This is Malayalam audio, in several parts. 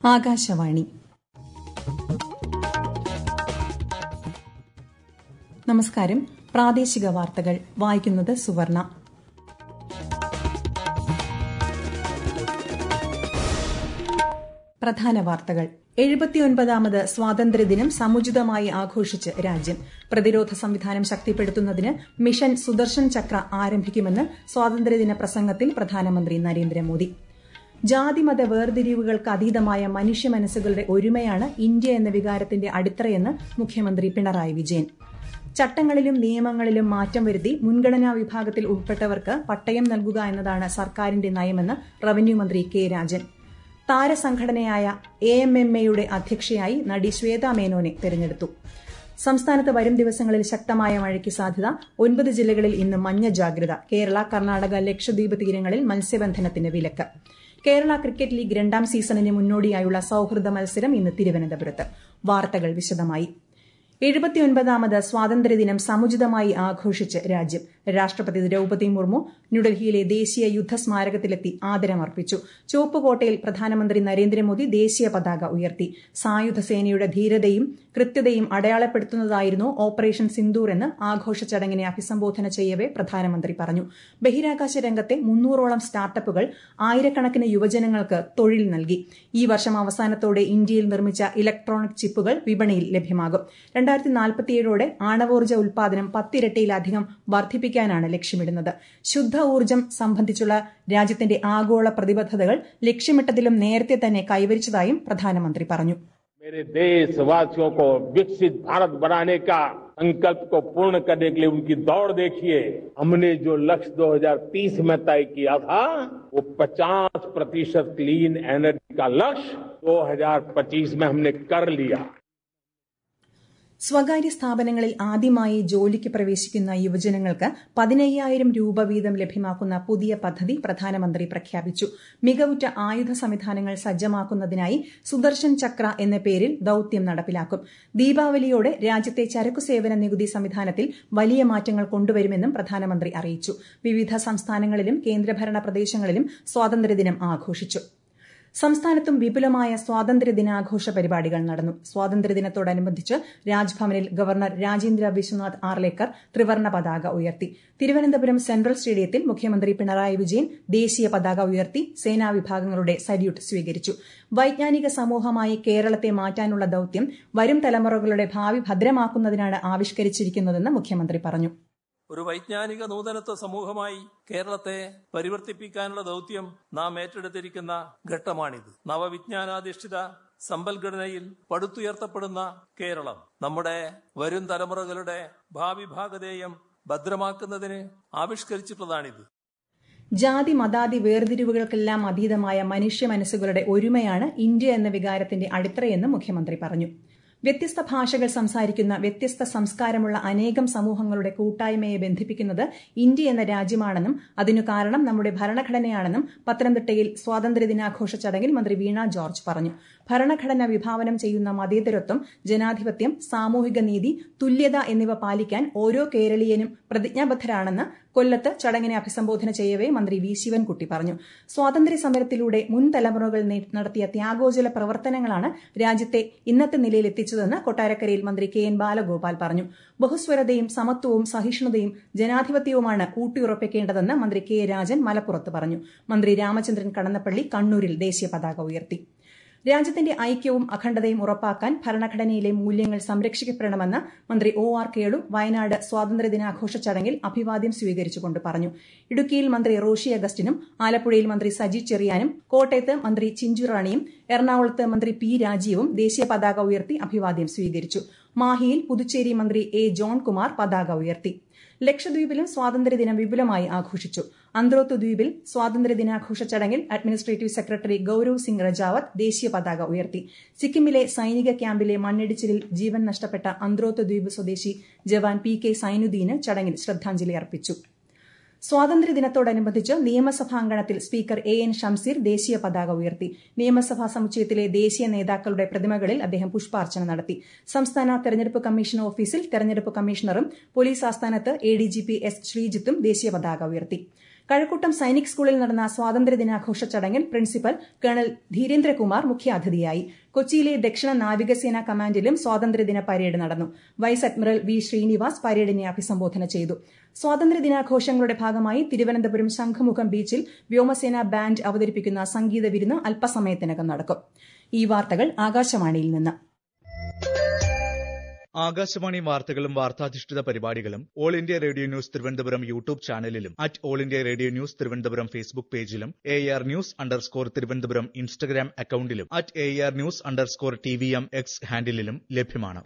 ആകാശവാണി നമസ്കാരം പ്രാദേശിക വാർത്തകൾ വായിക്കുന്നത് സുവർണ പ്രധാന വാർത്തകൾ എഴുപത്തിയൊൻപതാമത് സ്വാതന്ത്ര്യദിനം സമുചിതമായി ആഘോഷിച്ച് രാജ്യം പ്രതിരോധ സംവിധാനം ശക്തിപ്പെടുത്തുന്നതിന് മിഷൻ സുദർശൻ ചക്ര ആരംഭിക്കുമെന്ന് സ്വാതന്ത്ര്യദിന പ്രസംഗത്തിൽ പ്രധാനമന്ത്രി നരേന്ദ്രമോദി ജാതിമത വേർതിരിവുകൾക്ക് അതീതമായ മനുഷ്യ മനസ്സുകളുടെ ഒരുമയാണ് ഇന്ത്യ എന്ന വികാരത്തിന്റെ അടിത്തറയെന്ന് മുഖ്യമന്ത്രി പിണറായി വിജയൻ ചട്ടങ്ങളിലും നിയമങ്ങളിലും മാറ്റം വരുത്തി മുൻഗണനാ വിഭാഗത്തിൽ ഉൾപ്പെട്ടവർക്ക് പട്ടയം നൽകുക എന്നതാണ് സർക്കാരിന്റെ നയമെന്ന് റവന്യൂ മന്ത്രി കെ രാജൻ താരസംഘടനയായ എ എം എം എയുടെ അധ്യക്ഷയായി നടി ശ്വേതാ മേനോനെ തെരഞ്ഞെടുത്തു സംസ്ഥാനത്ത് വരും ദിവസങ്ങളിൽ ശക്തമായ മഴയ്ക്ക് സാധ്യത ഒൻപത് ജില്ലകളിൽ ഇന്ന് മഞ്ഞ ജാഗ്രത കേരള കർണാടക ലക്ഷദ്വീപ് തീരങ്ങളിൽ മത്സ്യബന്ധനത്തിന് വിലക്ക് കേരള ക്രിക്കറ്റ് ലീഗ് രണ്ടാം സീസണിന് മുന്നോടിയായുള്ള സൌഹൃദ മത്സരം ഇന്ന് തിരുവനന്തപുരത്ത് വാർത്തകൾ വിശദമായി എഴുപത്തിയൊൻപതാമത് സ്വാതന്ത്ര്യദിനം സമുചിതമായി ആഘോഷിച്ച് രാജ്യം രാഷ്ട്രപതി ദ്രൌപദി മുർമു ന്യൂഡൽഹിയിലെ ദേശീയ യുദ്ധസ്മാരകത്തിലെത്തി ആദരമർപ്പിച്ചു ചുവപ്പുകോട്ടയിൽ പ്രധാനമന്ത്രി നരേന്ദ്രമോദി ദേശീയ പതാക ഉയർത്തി സായുധ സേനയുടെ ധീരതയും കൃത്യതയും അടയാളപ്പെടുത്തുന്നതായിരുന്നു ഓപ്പറേഷൻ സിന്ദൂർ എന്ന് ആഘോഷ ചടങ്ങിനെ അഭിസംബോധന ചെയ്യവെ പ്രധാനമന്ത്രി പറഞ്ഞു ബഹിരാകാശ രംഗത്തെ മുന്നൂറോളം സ്റ്റാർട്ടപ്പുകൾ ആയിരക്കണക്കിന് യുവജനങ്ങൾക്ക് തൊഴിൽ നൽകി ഈ വർഷം അവസാനത്തോടെ ഇന്ത്യയിൽ നിർമ്മിച്ച ഇലക്ട്രോണിക് ചിപ്പുകൾ വിപണിയിൽ ലഭ്യമാകും രണ്ടായിരത്തി നാൽപ്പത്തിയേഴോടെ ആണവോർജ്ജ ഉൽപാദനം പത്തിരട്ടിയിലധികം വർദ്ധിപ്പിക്കാനാണ് ലക്ഷ്യമിടുന്നത് ശുദ്ധ ഊർജ്ജം സംബന്ധിച്ചുള്ള രാജ്യത്തിന്റെ ആഗോള പ്രതിബദ്ധതകൾ ലക്ഷ്യമിട്ടതിലും നേരത്തെ തന്നെ കൈവരിച്ചതായും പ്രധാനമന്ത്രി പറഞ്ഞു मेरे देशवासियों को विकसित भारत बनाने का संकल्प को पूर्ण करने के लिए उनकी दौड़ देखिए हमने जो लक्ष्य 2030 में तय किया था वो 50 प्रतिशत क्लीन एनर्जी का लक्ष्य 2025 में हमने कर लिया സ്വകാര്യ സ്ഥാപനങ്ങളിൽ ആദ്യമായി ജോലിക്ക് പ്രവേശിക്കുന്ന യുവജനങ്ങൾക്ക് പതിനയ്യായിരം രൂപ വീതം ലഭ്യമാക്കുന്ന പുതിയ പദ്ധതി പ്രധാനമന്ത്രി പ്രഖ്യാപിച്ചു മികവുറ്റ ആയുധ സംവിധാനങ്ങൾ സജ്ജമാക്കുന്നതിനായി സുദർശൻ ചക്ര എന്ന പേരിൽ ദൌത്യം നടപ്പിലാക്കും ദീപാവലിയോടെ രാജ്യത്തെ ചരക്കു സേവന നികുതി സംവിധാനത്തിൽ വലിയ മാറ്റങ്ങൾ കൊണ്ടുവരുമെന്നും പ്രധാനമന്ത്രി അറിയിച്ചു വിവിധ സംസ്ഥാനങ്ങളിലും കേന്ദ്രഭരണ പ്രദേശങ്ങളിലും സ്വാതന്ത്ര്യദിനം ആഘോഷിച്ചു സംസ്ഥാനത്തും വിപുലമായ സ്വാതന്ത്ര്യ ദിനാഘോഷ പരിപാടികൾ നടന്നു സ്വാതന്ത്ര്യദിനത്തോടനുബന്ധിച്ച് രാജ്ഭവനിൽ ഗവർണർ രാജേന്ദ്ര വിശ്വനാഥ് ആർലേക്കർ ത്രിവർണ്ണ പതാക ഉയർത്തി തിരുവനന്തപുരം സെൻട്രൽ സ്റ്റേഡിയത്തിൽ മുഖ്യമന്ത്രി പിണറായി വിജയൻ ദേശീയ പതാക ഉയർത്തി സേനാ വിഭാഗങ്ങളുടെ സല്യൂട്ട് സ്വീകരിച്ചു വൈജ്ഞാനിക സമൂഹമായി കേരളത്തെ മാറ്റാനുള്ള ദൌത്യം വരും തലമുറകളുടെ ഭാവി ഭദ്രമാക്കുന്നതിനാണ് ആവിഷ്കരിച്ചിരിക്കുന്നതെന്ന് മുഖ്യമന്ത്രി പറഞ്ഞു ഒരു വൈജ്ഞാനിക നൂതനത്വ സമൂഹമായി കേരളത്തെ പരിവർത്തിപ്പിക്കാനുള്ള ദൌത്യം നാം ഏറ്റെടുത്തിരിക്കുന്ന ഘട്ടമാണിത് നവവിജ്ഞാനാധിഷ്ഠിത സമ്പൽഘടനയിൽ പടുത്തുയർത്തപ്പെടുന്ന കേരളം നമ്മുടെ വരും തലമുറകളുടെ ഭാവി ഭാഗധേയം ഭദ്രമാക്കുന്നതിന് ആവിഷ്കരിച്ചിട്ടുള്ളതാണിത് ജാതി മതാതി വേർതിരിവുകൾക്കെല്ലാം അതീതമായ മനുഷ്യ മനസ്സുകളുടെ ഒരുമയാണ് ഇന്ത്യ എന്ന വികാരത്തിന്റെ അടിത്തറയെന്ന് മുഖ്യമന്ത്രി പറഞ്ഞു വ്യത്യസ്ത ഭാഷകൾ സംസാരിക്കുന്ന വ്യത്യസ്ത സംസ്കാരമുള്ള അനേകം സമൂഹങ്ങളുടെ കൂട്ടായ്മയെ ബന്ധിപ്പിക്കുന്നത് ഇന്ത്യ എന്ന രാജ്യമാണെന്നും അതിനു കാരണം നമ്മുടെ ഭരണഘടനയാണെന്നും പത്തനംതിട്ടയിൽ സ്വാതന്ത്ര്യദിനാഘോഷ ചടങ്ങിൽ മന്ത്രി വീണ ജോർജ് പറഞ്ഞു ഭരണഘടന വിഭാവനം ചെയ്യുന്ന മതേതരത്വം ജനാധിപത്യം സാമൂഹിക നീതി തുല്യത എന്നിവ പാലിക്കാൻ ഓരോ കേരളീയനും പ്രതിജ്ഞാബദ്ധരാണെന്ന് കൊല്ലത്ത് ചടങ്ങിനെ അഭിസംബോധന ചെയ്യവേ മന്ത്രി വി ശിവൻകുട്ടി പറഞ്ഞു സ്വാതന്ത്ര്യ സമരത്തിലൂടെ മുൻ തലമുറകൾ നടത്തിയ ത്യാഗോജല പ്രവർത്തനങ്ങളാണ് രാജ്യത്തെ ഇന്നത്തെ നിലയിലെത്തിച്ചതെന്ന് കൊട്ടാരക്കരയിൽ മന്ത്രി കെ എൻ ബാലഗോപാൽ പറഞ്ഞു ബഹുസ്വരതയും സമത്വവും സഹിഷ്ണുതയും ജനാധിപത്യവുമാണ് ഊട്ടിയുറപ്പിക്കേണ്ടതെന്ന് മന്ത്രി കെ രാജൻ മലപ്പുറത്ത് പറഞ്ഞു മന്ത്രി രാമചന്ദ്രൻ കടന്നപ്പള്ളി കണ്ണൂരിൽ ദേശീയ പതാക ഉയർത്തി രാജ്യത്തിന്റെ ഐക്യവും അഖണ്ഡതയും ഉറപ്പാക്കാൻ ഭരണഘടനയിലെ മൂല്യങ്ങൾ സംരക്ഷിക്കപ്പെടണമെന്ന് മന്ത്രി ഒ ആർ കേളു വയനാട് സ്വാതന്ത്ര്യദിനാഘോഷ ചടങ്ങിൽ അഭിവാദ്യം സ്വീകരിച്ചുകൊണ്ട് പറഞ്ഞു ഇടുക്കിയിൽ മന്ത്രി റോഷി അഗസ്റ്റിനും ആലപ്പുഴയിൽ മന്ത്രി സജി ചെറിയാനും കോട്ടയത്ത് മന്ത്രി ചിഞ്ചുറാണിയും എറണാകുളത്ത് മന്ത്രി പി രാജീവും ദേശീയ പതാക ഉയർത്തി അഭിവാദ്യം സ്വീകരിച്ചു മാഹിയിൽ പുതുച്ചേരി മന്ത്രി എ ജോൺ കുമാർ പതാക ഉയർത്തി ലക്ഷദ്വീപിലും സ്വാതന്ത്ര്യദിനം വിപുലമായി ആഘോഷിച്ചു അന്ത്രോത്ത് ദ്വീപിൽ സ്വാതന്ത്ര്യദിനാഘോഷ ചടങ്ങിൽ അഡ്മിനിസ്ട്രേറ്റീവ് സെക്രട്ടറി ഗൌരവ് സിംഗ് റജാവത്ത് ദേശീയ പതാക ഉയർത്തി സിക്കിമിലെ സൈനിക ക്യാമ്പിലെ മണ്ണിടിച്ചിലിൽ ജീവൻ നഷ്ടപ്പെട്ട അന്ത്രോത്ത് ദ്വീപ് സ്വദേശി ജവാൻ പി കെ സൈനുദ്ദീന് ചടങ്ങിൽ ശ്രദ്ധാഞ്ജലി അർപ്പിച്ചു സ്വാതന്ത്ര്യദിനത്തോടനുബന്ധിച്ച് നിയമസഭാംഗണത്തിൽ സ്പീക്കർ എ എൻ ഷംസീർ ദേശീയ പതാക ഉയർത്തി നിയമസഭാ സമുച്ചയത്തിലെ ദേശീയ നേതാക്കളുടെ പ്രതിമകളിൽ അദ്ദേഹം പുഷ്പാർച്ചന നടത്തി സംസ്ഥാന തെരഞ്ഞെടുപ്പ് കമ്മീഷൻ ഓഫീസിൽ തെരഞ്ഞെടുപ്പ് കമ്മീഷണറും പോലീസ് ആസ്ഥാനത്ത് A D G P S ശ്രീജിത്തും ദേശീയ പതാക ഉയർത്തി കഴക്കൂട്ടം സൈനിക് സ്കൂളിൽ നടന്ന സ്വാതന്ത്ര്യദിനാഘോഷ ചടങ്ങിൽ പ്രിൻസിപ്പൽ കേണൽ ധീരേന്ദ്രകുമാർ മുഖ്യാതിഥിയായി കൊച്ചിയിലെ ദക്ഷിണ നാവികസേന കമാൻഡിലും സ്വാതന്ത്ര്യദിന പരേഡ് നടന്നു വൈസ് അഡ്മിറൽ വി ശ്രീനിവാസ് പരേഡിനെ അഭിസംബോധന ചെയ്തു സ്വാതന്ത്ര്യദിനാഘോഷങ്ങളുടെ ഭാഗമായി തിരുവനന്തപുരം ശംഖുമുഖം ബീച്ചിൽ വ്യോമസേന ബാൻഡ് അവതരിപ്പിക്കുന്ന സംഗീത വിരുന്ന് അല്പസമയത്തിനകം നടക്കും ഈ വാർത്തകൾ ആകാശവാണിയിൽ നിന്ന് ആകാശവാണി വാർത്തകളും വാർത്താധിഷ്ഠിത പരിപാടികളും all India radio news Thiruvananthapuram YouTube ചാനലിലും at all India radio news Thiruvananthapuram Facebook പേജിലും A R news underscore Thiruvananthapuram Instagram അക്കൌണ്ടിലും at A R news underscore T V M X ഹാൻഡിലും ലഭ്യമാണ്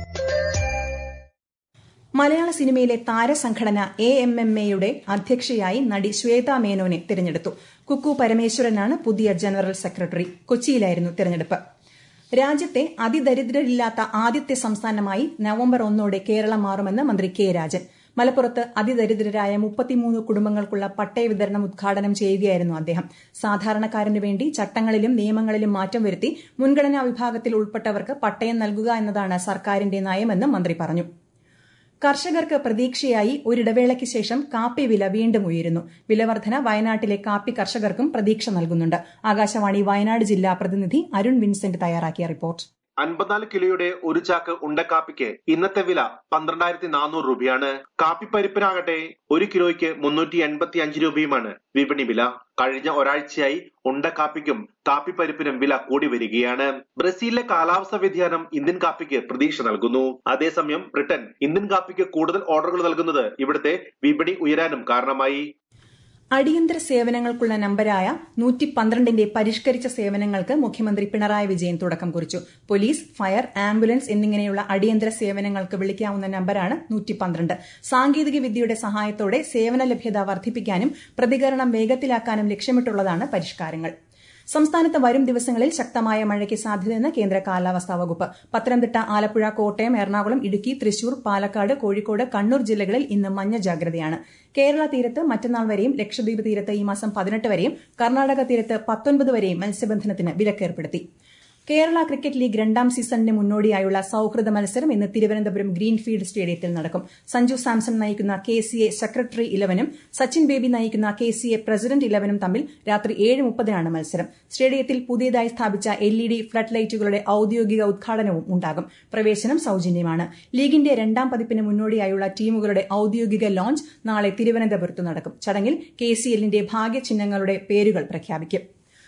മലയാള സിനിമയിലെ താരസംഘടന എ എം എം എയുടെ അധ്യക്ഷയായി നടി ശ്വേത മേനോനെ തിരഞ്ഞെടുത്തു കുക്കു പരമേശ്വരനാണ് പുതിയ ജനറൽ സെക്രട്ടറി കൊച്ചിയിലായിരുന്നു തിരഞ്ഞെടുപ്പ് രാജ്യത്തെ അതിദരിദ്രരില്ലാത്ത ആദ്യത്തെ സംസ്ഥാനമായി നവംബർ ഒന്നോടെ കേരളം മാറുമെന്ന് മന്ത്രി കെ രാജൻ മലപ്പുറത്ത് അതിദരിദ്രരായ മുപ്പത്തിമൂന്ന് കുടുംബങ്ങൾക്കുള്ള പട്ടയ വിതരണം ഉദ്ഘാടനം ചെയ്യുകയായിരുന്നു അദ്ദേഹം സാധാരണക്കാരന് വേണ്ടി ചട്ടങ്ങളിലും നിയമങ്ങളിലും മാറ്റം വരുത്തി മുൻഗണനാ വിഭാഗത്തിൽ ഉൾപ്പെട്ടവർക്ക് പട്ടയം നൽകുക എന്നതാണ് സർക്കാരിന്റെ നയമെന്നും മന്ത്രി പറഞ്ഞു കർഷകർക്ക് പ്രതീക്ഷയായി ഒരിടവേളയ്ക്ക് ശേഷം കാപ്പി വില വീണ്ടും ഉയരുന്നു വിലവർധന വയനാട്ടിലെ കാപ്പി കർഷകർക്കും പ്രതീക്ഷ നൽകുന്നുണ്ട് ആകാശവാണി വയനാട് ജില്ലാ പ്രതിനിധി അരുൺ വിൻസെന്റ് തയ്യാറാക്കിയ റിപ്പോർട്ട് അൻപത്തിനാല് കിലോയുടെ ഒരു ചാക്ക് ഉണ്ടക്കാപ്പിക്ക് ഇന്നത്തെ വില പന്ത്രണ്ടായിരത്തി നാനൂറ് രൂപയാണ് കാപ്പിപ്പരിപ്പിനാകട്ടെ ഒരു കിലോയ്ക്ക് മുന്നൂറ്റി എൺപത്തി അഞ്ച് രൂപയുമാണ് വിപണി വില കഴിഞ്ഞ ഒരാഴ്ചയായി ഉണ്ടക്കാപ്പിക്കും കാപ്പിപ്പരിപ്പിനും വില കൂടി വരികയാണ് ബ്രസീലിലെ കാലാവസ്ഥ വ്യതിയാനം ഇന്ത്യൻ കാപ്പിക്ക് പ്രതീക്ഷ നൽകുന്നു അതേസമയം ബ്രിട്ടൻ ഇന്ത്യൻ കാപ്പിക്ക് കൂടുതൽ ഓർഡറുകൾ നൽകുന്നത് ഇവിടുത്തെ വിപണി ഉയരാനും കാരണമായി അടിയന്തര സേവനങ്ങൾക്കുള്ള നമ്പരായ നൂറ്റി പന്ത്രണ്ടിന്റെ പരിഷ്കരിച്ച സേവനങ്ങൾക്ക് മുഖ്യമന്ത്രി പിണറായി വിജയൻ തുടക്കം കുറിച്ചു പോലീസ് ഫയർ ആംബുലൻസ് എന്നിങ്ങനെയുള്ള അടിയന്തര സേവനങ്ങൾക്ക് വിളിക്കാവുന്ന നമ്പരാണ് നൂറ്റി പന്ത്രണ്ട് സാങ്കേതിക വിദ്യയുടെ സഹായത്തോടെ സേവന ലഭ്യത വർദ്ധിപ്പിക്കാനും പ്രതികരണം വേഗത്തിലാക്കാനും ലക്ഷ്യമിട്ടുള്ളതാണ് പരിഷ്കാരങ്ങൾ സംസ്ഥാനത്ത് വരും ദിവസങ്ങളിൽ ശക്തമായ മഴയ്ക്ക് സാധ്യതയെന്ന് കേന്ദ്ര കാലാവസ്ഥാ വകുപ്പ് പത്തനംതിട്ട ആലപ്പുഴ കോട്ടയം എറണാകുളം ഇടുക്കി തൃശൂർ പാലക്കാട് കോഴിക്കോട് കണ്ണൂർ ജില്ലകളിൽ ഇന്ന് മഞ്ഞ ജാഗ്രതയാണ് കേരള തീരത്ത് മറ്റന്നാൾ വരെയും ലക്ഷദ്വീപ് തീരത്ത് ഈ മാസം പതിനെട്ട് വരെയും കർണാടക തീരത്ത് പത്തൊൻപത് വരെയും മത്സ്യബന്ധനത്തിന് വിലക്കേർപ്പെടുത്തി കേരള ക്രിക്കറ്റ് ലീഗ് രണ്ടാം സീസണിന് മുന്നോടിയായുള്ള സൌഹൃദ മത്സരം ഇന്ന് തിരുവനന്തപുരം ഗ്രീൻഫീൽഡ് സ്റ്റേഡിയത്തിൽ നടക്കും സഞ്ജു സാംസൺ നയിക്കുന്ന കെ സി എ സെക്രട്ടറി ഇലവനും സച്ചിൻ ബേബി നയിക്കുന്ന കെ സി എ പ്രസിഡന്റ് ഇലവനും തമ്മിൽ രാത്രി ഏഴ് മുപ്പതിനാണ് മത്സരം സ്റ്റേഡിയത്തിൽ പുതിയതായി സ്ഥാപിച്ച എൽ ഇ ഡി ഫ്ലഡ് ലൈറ്റുകളുടെ ഔദ്യോഗിക ഉദ്ഘാടനവും ഉണ്ടാകും പ്രവേശനം സൌജന്യമാണ് ലീഗിന്റെ രണ്ടാം പതിപ്പിന് മുന്നോടിയായുള്ള ടീമുകളുടെ ഔദ്യോഗിക ലോഞ്ച് നാളെ തിരുവനന്തപുരത്ത് നടക്കും ചടങ്ങിൽ കെ സി എല്ലിന്റെ ഭാഗ്യചിഹ്നങ്ങളുടെ പേരുകൾ പ്രഖ്യാപിക്കും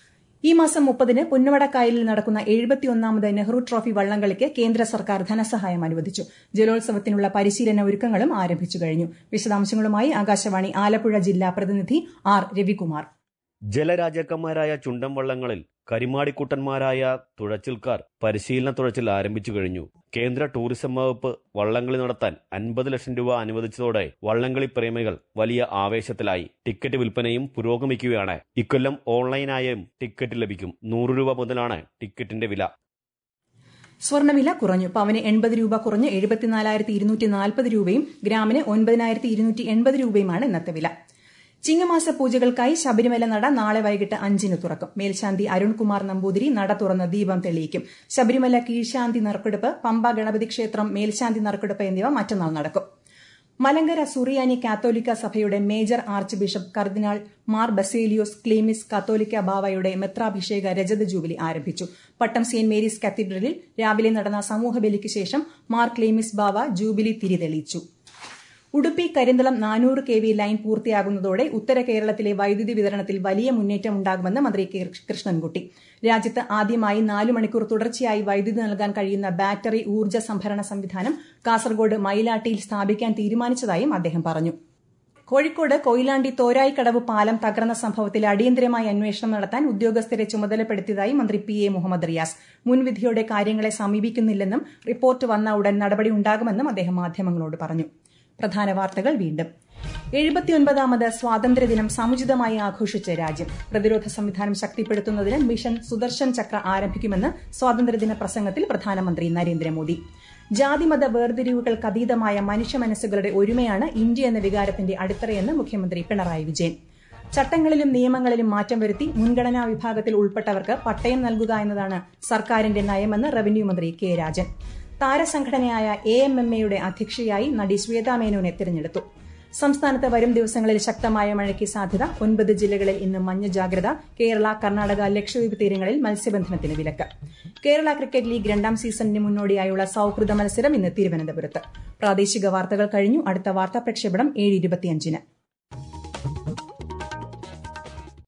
ഈ മാസം മുപ്പതിന് പുന്നവടക്കായലിൽ നടക്കുന്ന എഴുപത്തിയൊന്നാമത് നെഹ്റു ട്രോഫി വള്ളംകളിക്ക് കേന്ദ്ര സർക്കാർ ധനസഹായം അനുവദിച്ചു ജലോത്സവത്തിനുള്ള പരിശീലന ഒരുക്കങ്ങളും ആരംഭിച്ചു കഴിഞ്ഞു വിശദാംശങ്ങളുമായി ആകാശവാണി ആലപ്പുഴ ജില്ലാ പ്രതിനിധി ആർ രവികുമാർ ജലരാജാക്കന്മാരായ ചുണ്ടൻ വള്ളങ്ങളിൽ കരിമാടിക്കുട്ടന്മാരായ തുഴച്ചിൽക്കാർ പരിശീലന തുഴച്ചിൽ ആരംഭിച്ചു കഴിഞ്ഞു കേന്ദ്ര ടൂറിസം വകുപ്പ് വള്ളംകളി നടത്താൻ അൻപത് ലക്ഷം രൂപ അനുവദിച്ചതോടെ വള്ളംകളി പ്രേമികൾ വലിയ ആവേശത്തിലായി ടിക്കറ്റ് വിൽപ്പനയും പുരോഗമിക്കുകയാണ് ഇക്കൊല്ലം ഓൺലൈനായും ടിക്കറ്റ് ലഭിക്കും നൂറ് രൂപ മുതലാണ് ടിക്കറ്റിന്റെ വില സ്വർണ്ണവില കുറഞ്ഞു പവന് എൺപത് രൂപ കുറഞ്ഞ് എഴുപത്തിനാലായിരത്തി ഇരുന്നൂറ്റി നാൽപ്പത് രൂപയും ഗ്രാമിന് ഒൻപതിനായിരത്തി ഇരുന്നൂറ്റി എൺപത് രൂപയുമാണ് ഇന്നത്തെ വില ചിങ്ങമാസ പൂജകൾക്കായി ശബരിമല നട നാളെ വൈകിട്ട് അഞ്ചിന് തുറക്കും മേൽശാന്തി അരുൺകുമാർ നമ്പൂതിരി നട തുറന്ന് ദീപം തെളിയിക്കും ശബരിമല കീഴ്ശാന്തി നറുക്കെടുപ്പ് പമ്പ ഗണപതി ക്ഷേത്രം മേൽശാന്തി നറുക്കെടുപ്പ് എന്നിവ മറ്റന്നാൾ നടക്കും മലങ്കര സുറിയാനി കാത്തോലിക്ക സഭയുടെ മേജർ ആർച്ച് ബിഷപ്പ് കർദിനാൾ മാർ ബസേലിയോസ് ക്ലീമിസ് കാത്തോലിക്ക ബാവയുടെ മെത്രാഭിഷേക രജത ജൂബിലി ആരംഭിച്ചു പട്ടം സെന്റ് മേരീസ് കത്തീഡ്രലിൽ രാവിലെ നടന്ന സമൂഹബലിക്ക് ശേഷം മാർ ക്ലീമിസ് ബാവ ജൂബിലി തിരിതെളിയിച്ചു ഉടുപ്പി കരിന്തളം നാനൂറ് കെ വി ലൈൻ പൂർത്തിയാകുന്നതോടെ ഉത്തര കേരളത്തിലെ വൈദ്യുതി വിതരണത്തിൽ വലിയ മുന്നേറ്റം ഉണ്ടാകുമെന്ന് മന്ത്രി കെ കൃഷ്ണൻകുട്ടി രാജ്യത്ത് ആദ്യമായി നാലു മണിക്കൂർ തുടർച്ചയായി വൈദ്യുതി നൽകാൻ കഴിയുന്ന ബാറ്ററി ഊർജ്ജ സംഭരണ സംവിധാനം കാസർഗോഡ് മയിലാട്ടിയിൽ സ്ഥാപിക്കാൻ തീരുമാനിച്ചതായും അദ്ദേഹം പറഞ്ഞു കോഴിക്കോട് കൊയിലാണ്ടി തോരായിക്കടവ് പാലം തകർന്ന സംഭവത്തിൽ അടിയന്തരമായി അന്വേഷണം നടത്താൻ ഉദ്യോഗസ്ഥരെ ചുമതലപ്പെടുത്തിയതായി മന്ത്രി പി എ മുഹമ്മദ് റിയാസ് മുൻവിധിയോടെ കാര്യങ്ങളെ സമീപിക്കുന്നില്ലെന്നും റിപ്പോർട്ട് വന്ന ഉടൻ നടപടി ഉണ്ടാകുമെന്നും അദ്ദേഹം മാധ്യമങ്ങളോട് പറഞ്ഞു പ്രധാന വാർത്തകൾ വീണ്ടും എഴുപത്തിയൊൻപതാമത് സ്വാതന്ത്ര്യദിനം സമുചിതമായി ആഘോഷിച്ച് രാജ്യം പ്രതിരോധ സംവിധാനം ശക്തിപ്പെടുത്തുന്നതിന് മിഷൻ സുദർശൻ ചക്ര ആരംഭിക്കുമെന്ന് സ്വാതന്ത്ര്യദിന പ്രസംഗത്തിൽ പ്രധാനമന്ത്രി നരേന്ദ്രമോദി ജാതിമത വേർതിരിവുകൾക്കതീതമായ മനുഷ്യ മനസ്സുകളുടെ ഒരുമയാണ് ഇന്ത്യ എന്ന വികാരത്തിന്റെ അടിത്തറയെന്ന് മുഖ്യമന്ത്രി പിണറായി വിജയൻ ചട്ടങ്ങളിലും നിയമങ്ങളിലും മാറ്റം വരുത്തി മുൻഗണനാ വിഭാഗത്തിൽ ഉൾപ്പെട്ടവർക്ക് പട്ടയം നൽകുക എന്നതാണ് സർക്കാരിന്റെ നയമെന്ന് റവന്യൂ മന്ത്രി കെ രാജൻ താരസംഘടനയായ എ എം എം എയുടെ അധ്യക്ഷയായി നടി ശ്വേതാ മേനോനെ തിരഞ്ഞെടുത്തു സംസ്ഥാനത്ത് വരും ദിവസങ്ങളിൽ ശക്തമായ മഴയ്ക്ക് സാധ്യത ഒൻപത് ജില്ലകളിൽ ഇന്ന് മഞ്ഞ ജാഗ്രത കേരള കർണാടക ലക്ഷദ്വീപ് തീരങ്ങളിൽ മത്സ്യബന്ധനത്തിന് വിലക്ക് കേരള ക്രിക്കറ്റ് ലീഗ് രണ്ടാം സീസണിന് മുന്നോടിയായുള്ള സൌഹൃദ മത്സരം ഇന്ന് തിരുവനന്തപുരത്ത് പ്രാദേശിക വാർത്തകൾ കഴിഞ്ഞു അടുത്ത വാർത്താ പ്രക്ഷേപണം ഏഴ് ഇരുപത്തിയഞ്ചിന്